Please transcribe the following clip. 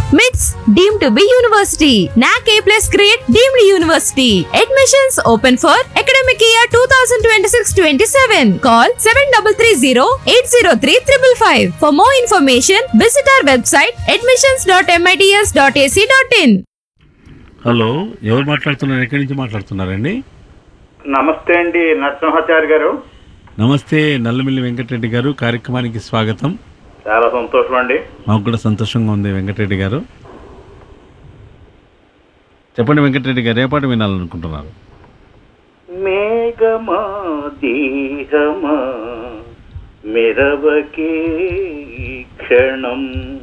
MITS deemed to be university. NAC A plus grade deemed university. Admissions open for academic year 2026-27. Call 7330-803-555. For more information, visit our website admissions.mits.ac.in. Hello ఎవరు మాట్లాడుతున్నారు ఎక్కడి నుంచి మాట్లాడుతున్నారండి నమస్తే అండి నరసింహాచారి గారు నమస్తే నల్లమిల్లి వెంకటరెడ్డి గారు కార్యక్రమానికి స్వాగతం చాలా సంతోషం అండి మాకు కూడా సంతోషంగా ఉంది వెంకటరెడ్డి గారు చెప్పండి వెంకటరెడ్డి గారు ఏ పాట వినాలనుకుంటున్నారు మేఘమా దీహమా మెరవకే ఈ క్షణం